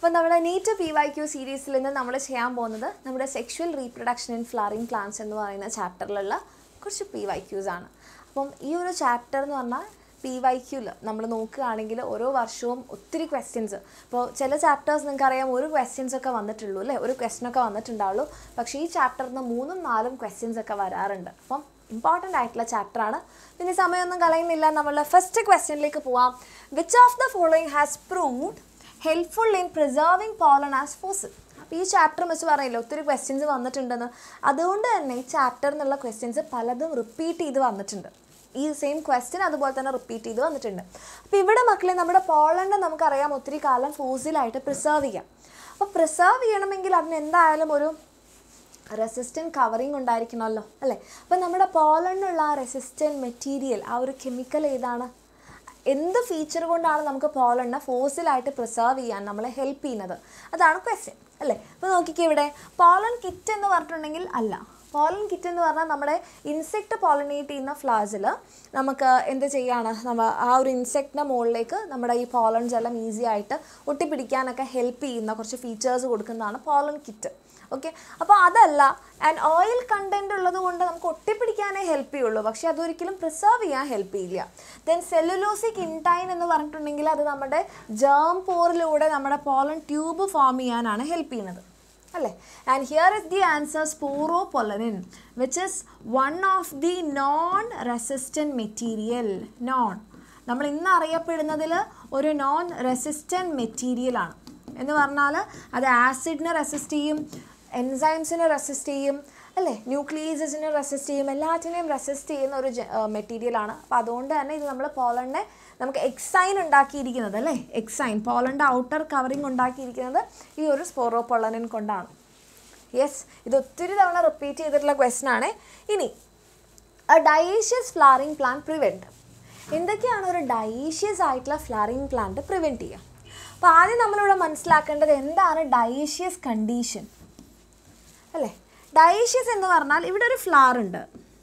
അപ്പോൾ നമ്മുടെ NEET P Y Q സീരീസിൽ നിന്ന് നമ്മൾ ചെയ്യാൻ പോകുന്നത് നമ്മുടെ sexual reproduction in flowering plants എന്ന് പറയുന്ന ചാപ്റ്ററിലുള്ള കുറച്ച് പി വൈ ക്യൂസ് ആണ് അപ്പം ഈ ഒരു ചാപ്റ്റർ എന്ന് പറഞ്ഞാൽ പി വൈ ക്യൂല് നമ്മൾ നോക്കുകയാണെങ്കിൽ ഓരോ വർഷവും ഒത്തിരി ക്വസ്റ്റ്യൻസ് ഇപ്പോൾ ചില ചാപ്റ്റേഴ്സ് നിങ്ങൾക്ക് അറിയാം ഒരു ക്വസ്റ്റ്യൻസ് ഒക്കെ വന്നിട്ടുള്ളൂ അല്ലേ ഒരു ക്വസ്റ്റ്യൻ ഒക്കെ വന്നിട്ടുണ്ടാവുള്ളൂ പക്ഷേ ഈ ചാപ്റ്ററിൽ നിന്ന് മൂന്നും നാലും ക്വസ്റ്റ്യൻസ് ഒക്കെ വരാറുണ്ട് അപ്പം ഇമ്പോർട്ടൻ്റ് ആയിട്ടുള്ള ചാപ്റ്ററാണ് പിന്നെ സമയമൊന്നും കളയുന്നില്ല നമ്മളുടെ ഫസ്റ്റ് ക്വസ്റ്റ്യനിലേക്ക് പോവാം which of the following has proved helpful in preserving pollen as fossil അപ്പോൾ ഈ ചാപ്റ്റർ വെച്ച് പറയില്ല ഒത്തിരി ക്വസ്റ്റ്യൻസ് വന്നിട്ടുണ്ടെന്ന് അതുകൊണ്ട് തന്നെ ഈ ചാപ്റ്റർ എന്നുള്ള ക്വസ്റ്റ്യൻസ് പലതും റിപ്പീറ്റ് ചെയ്ത് വന്നിട്ടുണ്ട് ഈ സെയിം ക്വസ്റ്റ്യൻ അതുപോലെ തന്നെ റിപ്പീറ്റ് ചെയ്ത് വന്നിട്ടുണ്ട് അപ്പോൾ ഇവിടെ മക്കളെ നമ്മുടെ പോളണ്ട് നമുക്കറിയാം ഒത്തിരി കാലം ഫോസിലായിട്ട് പ്രിസർവ് ചെയ്യാം അപ്പോൾ പ്രിസർവ് ചെയ്യണമെങ്കിൽ അതിന് എന്തായാലും ഒരു റെസിസ്റ്റൻറ്റ് കവറിങ് ഉണ്ടായിരിക്കണമല്ലോ അല്ലേ അപ്പം നമ്മുടെ പോളണ്ടിനുള്ള ആ റെസിസ്റ്റൻറ്റ് മെറ്റീരിയൽ ആ ഒരു കെമിക്കൽ ഏതാണ് എന്ത് ഫീച്ചർ കൊണ്ടാണ് നമുക്ക് പോളണ്ടിനെ ഫോസിലായിട്ട് പ്രിസർവ് ചെയ്യാൻ നമ്മളെ ഹെൽപ്പ് ചെയ്യുന്നത് അതാണ് ക്വസ്റ്റ്യൻ അല്ലേ അപ്പോൾ നോക്കിക്കേ ഇവിടെ പോളൻ കിറ്റ് എന്ന് പറഞ്ഞിട്ടുണ്ടെങ്കിൽ അല്ല പോളൻ കിറ്റ് എന്ന് പറഞ്ഞാൽ നമ്മുടെ ഇൻസെക്റ്റ് പോളിനേറ്റ് ചെയ്യുന്ന ഫ്ലവേഴ്സിൽ നമുക്ക് എന്ത് ചെയ്യാണ് നമ്മ ആ ഒരു ഇൻസെക്റ്റിൻ്റെ മുകളിലേക്ക് നമ്മുടെ ഈ പോളൻസ് എല്ലാം ഈസി ആയിട്ട് ഒട്ടിപ്പിടിക്കാനൊക്കെ ഹെൽപ്പ് ചെയ്യുന്ന കുറച്ച് ഫീച്ചേഴ്സ് കൊടുക്കുന്നതാണ് പോളൻ കിറ്റ് ഓക്കെ അപ്പോൾ അതല്ല ആൻഡ് ഓയിൽ കണ്ടൻറ് ഉള്ളത് കൊണ്ട് നമുക്ക് ഒട്ടിപ്പിടിക്കാനേ ഹെൽപ്പ് ചെയ്യുള്ളൂ പക്ഷേ അതൊരിക്കലും പ്രിസർവ് ചെയ്യാൻ ഹെൽപ്പ് ചെയ്യില്ല ദെൻ സെല്ലുലോസിക് ഇൻടൈൻ എന്ന് പറഞ്ഞിട്ടുണ്ടെങ്കിൽ അത് നമ്മുടെ ജേം പോറിലൂടെ നമ്മുടെ പോളൻ ട്യൂബ് ഫോം ചെയ്യാനാണ് ഹെൽപ്പ് ചെയ്യുന്നത് അല്ലേ and here is the answer sporopollenin which is one of the known resistant material known നമ്മൾ ഇന്ന് അറിയപ്പെടുന്നതിൽ ഒരു നോൺ റെസിസ്റ്റൻറ്റ് മെറ്റീരിയലാണ് എന്ന് പറഞ്ഞാൽ അത് ആസിഡിനെ റെസിസ്റ്റ് ചെയ്യും എൻസൈംസിനെ റെസിസ്റ്റ് ചെയ്യും അല്ലേ ന്യൂക്ലിയസിനെ റെസിസ്റ്റ് ചെയ്യും എല്ലാറ്റിനെയും റെസിസ്റ്റ് ചെയ്യുന്ന ഒരു മെറ്റീരിയലാണ് അപ്പോൾ അതുകൊണ്ട് തന്നെ ഇത് നമ്മൾ പോളണ്ടിനെ നമുക്ക് എക്സൈൻ ഉണ്ടാക്കിയിരിക്കുന്നത് അല്ലേ എക്സൈൻ പോളണ്ട് ഔട്ടർ കവറിങ് ഉണ്ടാക്കിയിരിക്കുന്നത് ഈ ഒരു സ്പോറോ പൊള്ളനിൻ കൊണ്ടാണ് യെസ് ഇത് ഒത്തിരി തവണ റിപ്പീറ്റ് ചെയ്തിട്ടുള്ള ക്വസ്റ്റൻ ആണ് ഇനി a dioecious flowering plant prevent എന്തൊക്കെയാണ് ഒരു ഡയേഷ്യസ് ആയിട്ടുള്ള ഫ്ലവറിംഗ് പ്ലാന്റ് പ്രിവെൻറ്റ് ചെയ്യുക അപ്പോൾ ആദ്യം നമ്മളിവിടെ മനസ്സിലാക്കേണ്ടത് എന്താണ് ഡയേഷ്യസ് കണ്ടീഷൻ അല്ലേ ഡയേഷ്യസ് എന്ന് പറഞ്ഞാൽ ഇവിടെ ഒരു ഫ്ലവർ ഉണ്ട്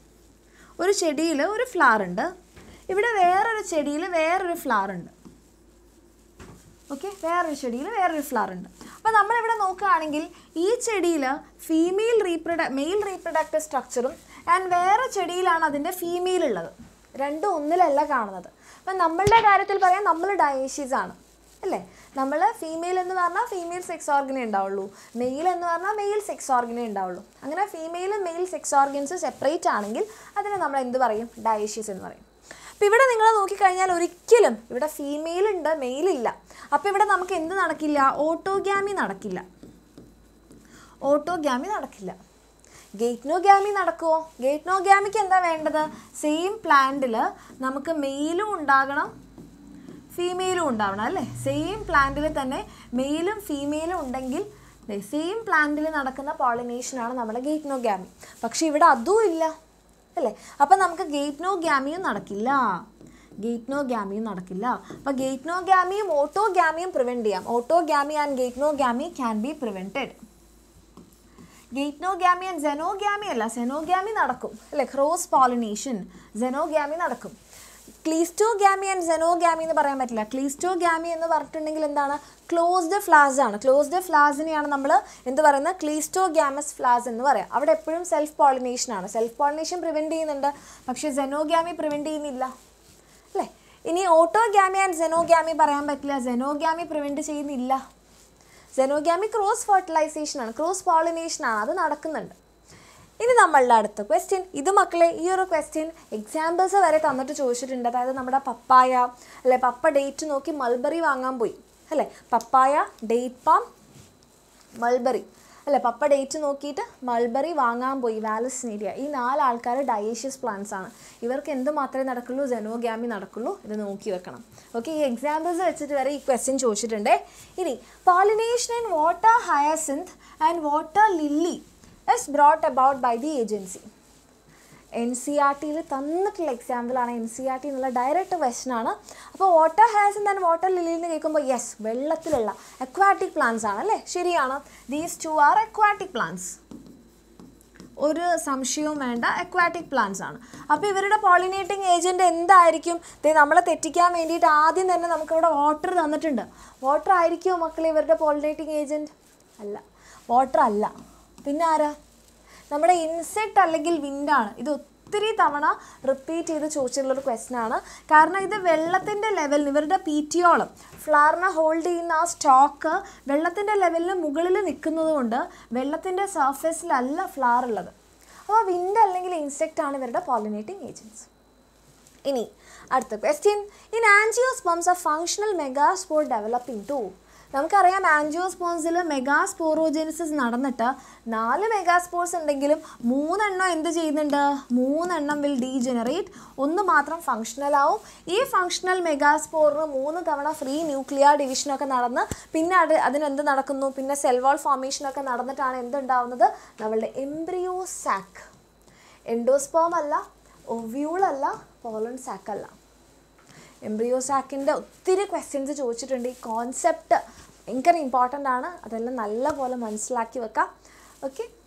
ഒരു ചെടിയിൽ ഒരു ഫ്ലവർ ഉണ്ട് ഇവിടെ വേറൊരു ചെടിയിൽ വേറൊരു ഫ്ലവർ ഉണ്ട് ഓക്കെ വേറൊരു ചെടിയിൽ വേറൊരു ഫ്ലവർ ഉണ്ട് അപ്പോൾ നമ്മളിവിടെ നോക്കുകയാണെങ്കിൽ ഈ ചെടിയിൽ ഫീമെയിൽ റീപ്രൊഡ മെയിൽ റീപ്രൊഡക്റ്റീവ് സ്ട്രക്ചറും ആൻഡ് വേറെ ചെടിയിലാണ് അതിൻ്റെ ഫീമെയിൽ ഉള്ളത് രണ്ടും ഒന്നിലല്ല കാണുന്നത് അപ്പം നമ്മളുടെ കാര്യത്തിൽ പറയാം നമ്മൾ ഡയേഷ്യസ് ആണ് അല്ലേ നമ്മൾ ഫീമെയിൽ എന്ന് പറഞ്ഞാൽ ഫീമെയിൽ സെക്സ് ഓർഗനേ ഉണ്ടാവുള്ളൂ മെയിൽ എന്ന് പറഞ്ഞാൽ മെയിൽ സെക്സ് ഓർഗനേ ഉണ്ടാവുള്ളൂ അങ്ങനെ ഫീമെയിലും മെയിൽ സെക്സ് ഓർഗൻസ് സെപ്പറേറ്റ് ആണെങ്കിൽ അതിനെ നമ്മൾ എന്ത് പറയും ഡയേഷ്യസ് എന്ന് പറയും അപ്പോൾ ഇവിടെ നിങ്ങൾ നോക്കിക്കഴിഞ്ഞാൽ ഒരിക്കലും ഇവിടെ ഫീമെയിൽ ഉണ്ട് മെയിൽ ഇല്ല അപ്പോൾ ഇവിടെ നമുക്ക് എന്ത് നടക്കില്ല ഓട്ടോഗ്യാമി നടക്കില്ല ഓട്ടോഗ്യാമി നടക്കില്ല ഗേറ്റ്നോഗ്യാമി നടക്കുമോ ഗേറ്റ്നോഗ്യാമിക്ക് എന്താ വേണ്ടത് സെയിം പ്ലാന്റിൽ നമുക്ക് മെയിലും ഉണ്ടാകണം ഫീമെയിലും ഉണ്ടാവണം അല്ലേ സെയിം പ്ലാന്റിൽ തന്നെ മെയിലും ഫീമെയിലും ഉണ്ടെങ്കിൽ സെയിം പ്ലാന്റിൽ നടക്കുന്ന പോളിനേഷനാണ് നമ്മുടെ ഗേറ്റ്നോഗ്യാമി പക്ഷേ ഇവിടെ അതും ഇല്ല അല്ലേ അപ്പം നമുക്ക് ഗേറ്റ്നോഗ്യാമിയും നടക്കില്ല ഗേറ്റ്നോഗ്യാമിയും നടക്കില്ല അപ്പോൾ ഗേറ്റ്നോഗ്യാമിയും ഓട്ടോഗ്യാമിയും പ്രിവെൻറ്റ് ചെയ്യാം autogamy and geitonogamy can be prevented geitonogamy and xenogamy അല്ല സെനോഗ്യാമി നടക്കും അല്ലേ ക്രോസ് പോളിനേഷൻ സെനോഗ്യാമി നടക്കും ക്ലീസ്റ്റോഗ്യാമി ആൻഡ് സെനോഗ്യാമി എന്ന് പറയാൻ പറ്റില്ല ക്ലീസ്റ്റോഗ്യാമി എന്ന് പറഞ്ഞിട്ടുണ്ടെങ്കിൽ എന്താണ് ക്ലോസ്ഡ് ഫ്ലാസ് ആണ് ക്ലോസ്ഡ് ഫ്ലാസിനെയാണ് നമ്മൾ എന്ത് പറയുന്നത് ക്ലീസ്റ്റോഗ്യാമസ് ഫ്ലാസ് എന്ന് പറയാം അവിടെ എപ്പോഴും സെൽഫ് പോളിനേഷൻ ആണ് സെൽഫ് പോളിനേഷൻ പ്രിവെൻറ്റ് ചെയ്യുന്നുണ്ട് പക്ഷേ സെനോഗ്യാമി പ്രിവെൻറ്റ് ചെയ്യുന്നില്ല അല്ലേ ഇനി ഓട്ടോഗ്യാമി ആൻഡ് സെനോഗ്യാമി പറയാൻ പറ്റില്ല സെനോഗ്യാമി പ്രിവെൻറ്റ് ചെയ്യുന്നില്ല സെനോഗ്യാമി ക്രോസ് ഫെർട്ടിലൈസേഷൻ ആണ് ക്രോസ് പോളിനേഷൻ ആണ് അത് നടക്കുന്നുണ്ട് ഇനി നമ്മളുടെ അടുത്ത ക്വസ്റ്റ്യൻ ഇത് മക്കളെ ഈ ഒരു ക്വസ്റ്റ്യൻ എക്സാമ്പിൾസ് വരെ തന്നിട്ട് ചോദിച്ചിട്ടുണ്ട് അതായത് നമ്മുടെ പപ്പായ അല്ലെ പപ്പ ഡേറ്റ് നോക്കി മൾബറി വാങ്ങാൻ പോയി അല്ലേ പപ്പായ ഡേറ്റ് പാം മൾബറി അല്ലെ പപ്പ ഡേറ്റ് നോക്കിയിട്ട് മൾബറി വാങ്ങാൻ പോയി വാലസ്നേരിയ ഈ നാല് ആൾക്കാർ ഡയേഷ്യസ് പ്ലാന്റ്സ് ആണ് ഇവർക്ക് എന്ത് മാത്രമേ നടക്കുള്ളൂ ജെനോഗ്യാമി നടക്കുള്ളൂ ഇത് നോക്കി വെക്കണം ഓക്കെ ഈ എക്സാമ്പിൾസ് വെച്ചിട്ട് വരെ ഈ ക്വസ്റ്റ്യൻ ചോദിച്ചിട്ടുണ്ട് ഇനി pollination in water hyacinth and water lily is brought about by the agency N C R ടിയിൽ തന്നിട്ടുള്ള എക്സാമ്പിളാണ് എൻ സി ആർ ടി എന്നുള്ള ഡയറക്റ്റ് ക്വസ്റ്റൻ ആണ് അപ്പോൾ water has and water lily എന്ന് കേൾക്കുമ്പോൾ യെസ് വെള്ളത്തിലുള്ള അക്വാറ്റിക് പ്ലാന്റ്സ് ആണ് അല്ലേ ശരിയാണ് these two are aquatic plants ഒരു സംശയവും വേണ്ട അക്വാറ്റിക് പ്ലാന്റ്സ് ആണ് അപ്പോൾ ഇവരുടെ പോളിനേറ്റിംഗ് ഏജൻറ്റ് എന്തായിരിക്കും ദേ നമ്മളെ തെറ്റിക്കാൻ വേണ്ടിയിട്ട് ആദ്യം തന്നെ നമുക്കിവിടെ വാട്ടർ തന്നിട്ടുണ്ട് വാട്ടർ ആയിരിക്കുമോ മക്കളെ ഇവരുടെ പോളിനേറ്റിംഗ് ഏജൻറ്റ് അല്ല വാട്ടർ അല്ല പിന്നെ ആരാ നമ്മുടെ ഇൻസെക്റ്റ് അല്ലെങ്കിൽ വിൻഡാണ് ഇത് ഒത്തിരി തവണ റിപ്പീറ്റ് ചെയ്ത് ചോദിച്ചിട്ടുള്ളൊരു ക്വസ്റ്റ്യൻ ആണ് കാരണം ഇത് വെള്ളത്തിൻ്റെ ലെവലിന് ഇവരുടെ പീറ്റിയോളം ഫ്ലവറിനെ ഹോൾഡ് ചെയ്യുന്ന ആ സ്റ്റോക്ക് വെള്ളത്തിൻ്റെ ലെവലിന് മുകളിൽ നിൽക്കുന്നത് കൊണ്ട് വെള്ളത്തിൻ്റെ സർഫേസിലല്ല ഫ്ലവർ ഉള്ളത് അപ്പോൾ വിൻഡ് അല്ലെങ്കിൽ ഇൻസെക്റ്റ് ആണ് ഇവരുടെ പോളിനേറ്റിംഗ് ഏജൻസ് ഇനി അടുത്ത question in angiosperms a functional megaspore developing to നമുക്കറിയാം ആൻജിയോസ്പോൺസിൽ മെഗാസ്പോറോജെനിസിസ് നടന്നിട്ട് നാല് മെഗാസ്പോർസ് ഉണ്ടെങ്കിലും മൂന്നെണ്ണം എന്ത് ചെയ്യുന്നുണ്ട് മൂന്നെണ്ണം വിൽ ഡീജനറേറ്റ് ഒന്ന് മാത്രം ഫങ്ഷണൽ ആവും ഈ ഫങ്ഷണൽ മെഗാസ്പോറിന് മൂന്ന് തവണ ഫ്രീ ന്യൂക്ലിയർ ഡിവിഷനൊക്കെ നടന്ന് പിന്നെ അത് അതിനെന്ത് നടക്കുന്നു പിന്നെ സെൽവാൾ ഫോർമേഷനൊക്കെ നടന്നിട്ടാണ് എന്തുണ്ടാവുന്നത് നമ്മളുടെ എംബ്രിയോ സാക്ക് എൻഡോസ്പോം അല്ല ഒവ്യൂൾ അല്ല പോളൺ സാക്ക് അല്ല എംബ്രിയോ സാക്കിൻ്റെ ഒത്തിരി ക്വസ്റ്റ്യൻസ് ചോദിച്ചിട്ടുണ്ട് ഈ കോൺസെപ്റ്റ് ഭയങ്കര ഇമ്പോർട്ടൻ്റ് ആണ് അതെല്ലാം നല്ലപോലെ മനസ്സിലാക്കി വെക്കാം ഓക്കെ